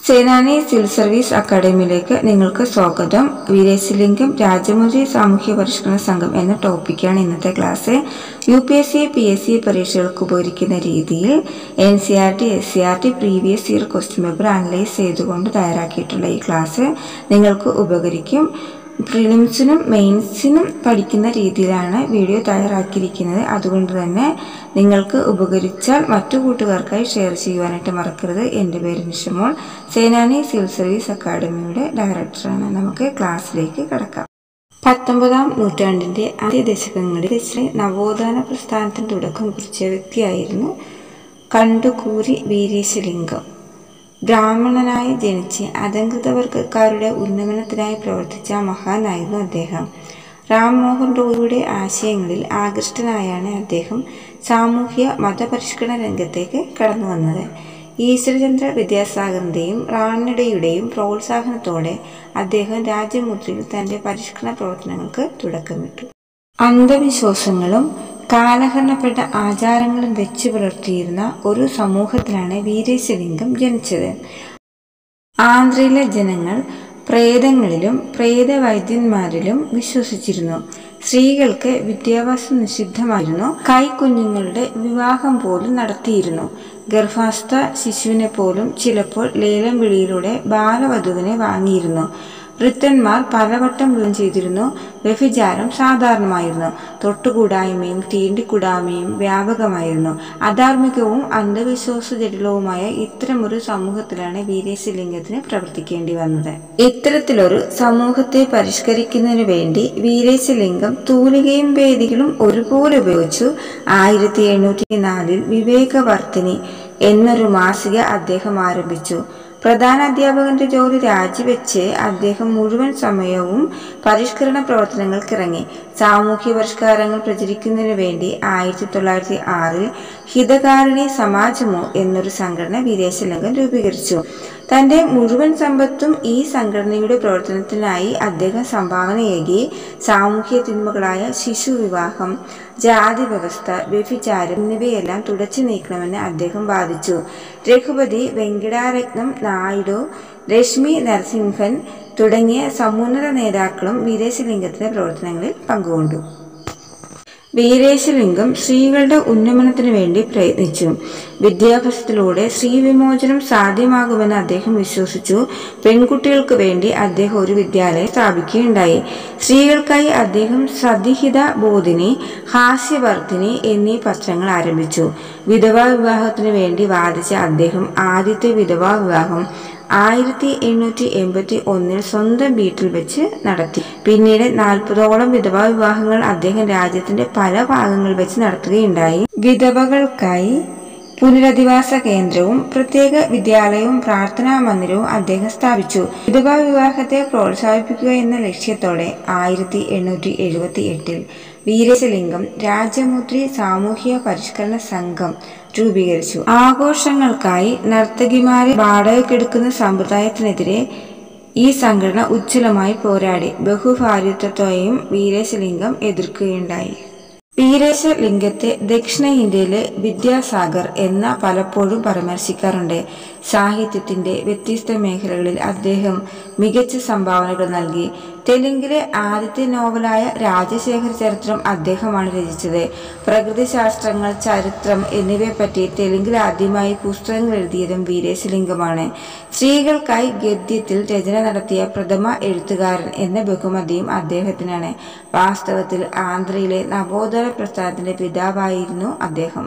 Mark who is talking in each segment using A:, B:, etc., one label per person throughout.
A: സേനാനി civil service അക്കാദമിയിലേക്ക് നിങ്ങൾക്ക് സ്വാഗതം വീരേശലിംഗം രാജമുദ്രി സാമൂഹ്യ പരിഷ്കരണ സംഘം എന്ന ടോപ്പിക്കാണ് ഇന്നത്തെ class U P S C P S C പരീക്ഷകൾക്ക് ഉപകരിക്കുന്ന രീതിയിൽ N C R T S C R T previous year question paper analyse ചെയ്തുകൊണ്ട് തയ്യാറാക്കിയിട്ടുള്ള ഈ ക്ലാസ് നിങ്ങൾക്ക് ഉപകരിക്കും പ്രിലിംസിനും മെയിൻസിനും പഠിക്കുന്ന രീതിയിലാണ് വീഡിയോ തയ്യാറാക്കിയിരിക്കുന്നത് അതുകൊണ്ട് തന്നെ നിങ്ങൾക്ക് ഉപകരിച്ചാൽ മറ്റു കൂട്ടുകാർക്കായി ഷെയർ ചെയ്യുവാനായിട്ട് മറക്കരുത് എൻ്റെ പേര് നിഷമോൾ സേനാനി സിവിൽ സർവീസ് അക്കാദമിയുടെ ഡയറക്ടറാണ് നമുക്ക് ക്ലാസ്സിലേക്ക് കടക്കാം പത്തൊമ്പതാം നൂറ്റാണ്ടിൻ്റെ ആദ്യ ദശകങ്ങളിൽ ദശ നവോത്ഥാന പ്രസ്ഥാനത്തിന് തുടക്കം കുറിച്ച വ്യക്തിയായിരുന്നു കണ്ടുകൂരി വീരേശലിംഗം ബ്രാഹ്മണനായി ജനിച്ച് അധംകൃത വർഗക്കാരുടെ ഉന്നമനത്തിനായി പ്രവർത്തിച്ച മഹാനായിരുന്നു അദ്ദേഹം രാംമോഹൻ റോയിയുടെ ആശയങ്ങളിൽ ആകൃഷ്ടനായാണ് അദ്ദേഹം സാമൂഹ്യ മതപരിഷ്കരണ രംഗത്തേക്ക് കടന്നു വന്നത് ഈശ്വരചന്ദ്ര വിദ്യാസാഗറിൻ്റെയും റാണിയുടെയും പ്രോത്സാഹനത്തോടെ അദ്ദേഹം രാജ്യമുദ്രയിൽ തൻ്റെ പരിഷ്കരണ പ്രവർത്തനങ്ങൾക്ക് തുടക്കമിട്ടു അന്ധവിശ്വാസങ്ങളും കാലഹരണപ്പെട്ട ആചാരങ്ങളും വെച്ചു പുലർത്തിയിരുന്ന ഒരു സമൂഹത്തിലാണ് വീരേശലിംഗം ജനിച്ചത് ആന്ധ്രയിലെ ജനങ്ങൾ പ്രേതങ്ങളിലും പ്രേതവൈദ്യന്മാരിലും വിശ്വസിച്ചിരുന്നു സ്ത്രീകൾക്ക് വിദ്യാഭ്യാസം നിഷിദ്ധമായിരുന്നു കൈക്കുഞ്ഞുങ്ങളുടെ വിവാഹം പോലും നടത്തിയിരുന്നു ഗർഭാസ്ഥ ശിശുവിനെ പോലും ചിലപ്പോൾ ലേലം വിളിയിലൂടെ ബാലവധുവിനെ വാങ്ങിയിരുന്നു വൃദ്ധന്മാർ പലവട്ടം വിവാഹം ചെയ്തിരുന്നു വ്യഭിചാരം സാധാരണമായിരുന്നു തൊട്ടുകൂടായ്മയും തീണ്ടിക്കൂടായ്മയും വ്യാപകമായിരുന്നു അധാർമികവും അന്ധവിശ്വാസജടിലവുമായ ഇത്തരമൊരു സമൂഹത്തിലാണ് വീരേശലിംഗത്തിന് പ്രവർത്തിക്കേണ്ടി വന്നത് ഇത്തരത്തിലൊരു സമൂഹത്തെ പരിഷ്കരിക്കുന്നതിനു വേണ്ടി വീരേശലിംഗം തൂലികയും വേദികളും ഒരുപോലെ ഉപയോഗിച്ചു ആയിരത്തി എണ്ണൂറ്റി നാലിൽ വിവേകവർത്തിനി എന്നൊരു മാസിക അദ്ദേഹം ആരംഭിച്ചു പ്രധാന അധ്യാപകന്റെ ജോലി രാജിവെച്ച് അദ്ദേഹം മുഴുവൻ സമയവും പരിഷ്കരണ പ്രവർത്തനങ്ങൾക്കിറങ്ങി സാമൂഹ്യ പരിഷ്കാരങ്ങൾ പ്രചരിക്കുന്നതിനു വേണ്ടി ആയിരത്തി തൊള്ളായിരത്തി ആറിൽ ഹിതകാരിണി സമാജമോ എന്നൊരു സംഘടന വിദേശലിംഗം രൂപീകരിച്ചു തന്റെ മുഴുവൻ സമ്പത്തും ഈ സംഘടനയുടെ പ്രവർത്തനത്തിനായി അദ്ദേഹം സംഭാവനയേകി സാമൂഹ്യ തിന്മകളായ ശിശു വിവാഹം ജാതി വ്യവസ്ഥ വ്യഭിചാരം എന്നിവയെല്ലാം തുടച്ചു നീക്കണമെന്ന് അദ്ദേഹം വാദിച്ചു രഘുപതി വെങ്കിടാരത്നം നായിഡു രശ്മി നരസിംഹൻ തുടങ്ങിയ സമുന്നത നേതാക്കളും വീരേശലിംഗത്തിന്റെ പ്രവർത്തനങ്ങളിൽ പങ്കുകൊണ്ടു വീരേശലിംഗം സ്ത്രീകളുടെ ഉന്നമനത്തിനു വേണ്ടി പ്രയത്നിച്ചു വിദ്യാഭ്യാസത്തിലൂടെ സ്ത്രീ വിമോചനം സാധ്യമാകുമെന്ന് അദ്ദേഹം വിശ്വസിച്ചു പെൺകുട്ടികൾക്ക് വേണ്ടി അദ്ദേഹം ഒരു വിദ്യാലയം സ്ഥാപിക്കുകയുണ്ടായി സ്ത്രീകൾക്കായി അദ്ദേഹം സതിഹിത ബോധിനി ഹാസ്യവർദ്ധിനി എന്നീ പത്രങ്ങൾ ആരംഭിച്ചു വിധവാ വിവാഹത്തിനു വേണ്ടി വാദിച്ച അദ്ദേഹം ആദ്യത്തെ വിധവാ വിവാഹം ആയിരത്തി എണ്ണൂറ്റി എൺപത്തി ഒന്നിൽ സ്വന്തം വീട്ടിൽ വെച്ച് നടത്തി പിന്നീട് നാൽപ്പതോളം വിധവാ വിവാഹങ്ങൾ അദ്ദേഹം രാജ്യത്തിന്റെ പല ഭാഗങ്ങളിൽ വെച്ച് നടത്തുകയുണ്ടായി വിധവകൾക്കായി പുനരധിവാസ കേന്ദ്രവും പ്രത്യേക വിദ്യാലയവും പ്രാർത്ഥനാ മന്ദിരവും അദ്ദേഹം സ്ഥാപിച്ചു വിധവാ വിവാഹത്തെ പ്രോത്സാഹിപ്പിക്കുക എന്ന ലക്ഷ്യത്തോടെ ആയിരത്തി എണ്ണൂറ്റി എഴുപത്തി എട്ടിൽ വീരശലിംഗം രാജമുദ്രി സാമൂഹ്യ പരിഷ്കരണ സംഘം രൂപീകരിച്ചു ആഘോഷങ്ങൾക്കായി നർത്തകിമാരെ വാടകയ്ക്കെടുക്കുന്ന സമ്പ്രദായത്തിനെതിരെ ഈ സംഘടന ഉജ്ജ്വലമായി പോരാടി ബഹുഭാര്യത്വത്തെയും വീരേശലിംഗം എതിർക്കുകയുണ്ടായി വീരേശലിംഗത്തെ ദക്ഷിണ ഇന്ത്യയിലെ വിദ്യാസാഗർ എന്ന പലപ്പോഴും പരാമർശിക്കാറുണ്ട് സാഹിത്യത്തിന്റെ വ്യത്യസ്ത മേഖലകളിൽ അദ്ദേഹം മികച്ച സംഭാവനകൾ നൽകി തെലുങ്കിലെ ആദ്യത്തെ നോവലായ രാജശേഖര ചരിത്രം അദ്ദേഹമാണ് രചിച്ചത് പ്രകൃതിശാസ്ത്രങ്ങൾ ചരിത്രം എന്നിവയെപ്പറ്റി തെലുങ്കിൽ ആദ്യമായി പുസ്തകങ്ങൾ എഴുതിയതും വീരേശലിംഗമാണ് സ്ത്രീകൾക്കായി ഗദ്യത്തിൽ രചന നടത്തിയ പ്രഥമ എഴുത്തുകാരൻ എന്ന ബഹുമതിയും അദ്ദേഹത്തിനാണ് വാസ്തവത്തിൽ ആന്ധ്രയിലെ നവോത്ഥാന പ്രസ്ഥാനത്തിന്റെ പിതാവായിരുന്നു അദ്ദേഹം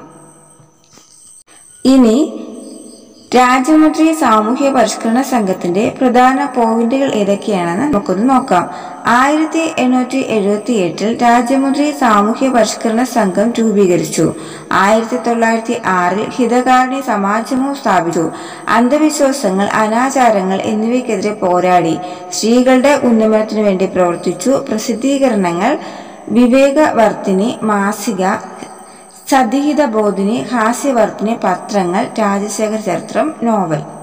A: ഇനി രാജമുദ്രി സാമൂഹ്യ പരിഷ്കരണ സംഘത്തിന്റെ പ്രധാന പോയിന്റുകൾ ഏതൊക്കെയാണെന്ന് നമുക്കൊന്ന് നോക്കാം ആയിരത്തി എണ്ണൂറ്റി എഴുപത്തി എട്ടിൽ രാജമുദ്രി സാമൂഹ്യ പരിഷ്കരണ സംഘം രൂപീകരിച്ചു ആയിരത്തി തൊള്ളായിരത്തി ആറിൽ ഹിതകാരണി സമാജമോ സ്ഥാപിച്ചു അന്ധവിശ്വാസങ്ങൾ അനാചാരങ്ങൾ എന്നിവയ്ക്കെതിരെ പോരാടി സ്ത്രീകളുടെ ഉന്നമനത്തിനു വേണ്ടി പ്രവർത്തിച്ചു പ്രസിദ്ധീകരണങ്ങൾ വിവേകവർത്തിനി മാസിക സതിഹിത ബോധിനി ഹാസ്യവർത്തിനി പത്രങ്ങൾ രാജശേഖര ചരിത്രം നോവൽ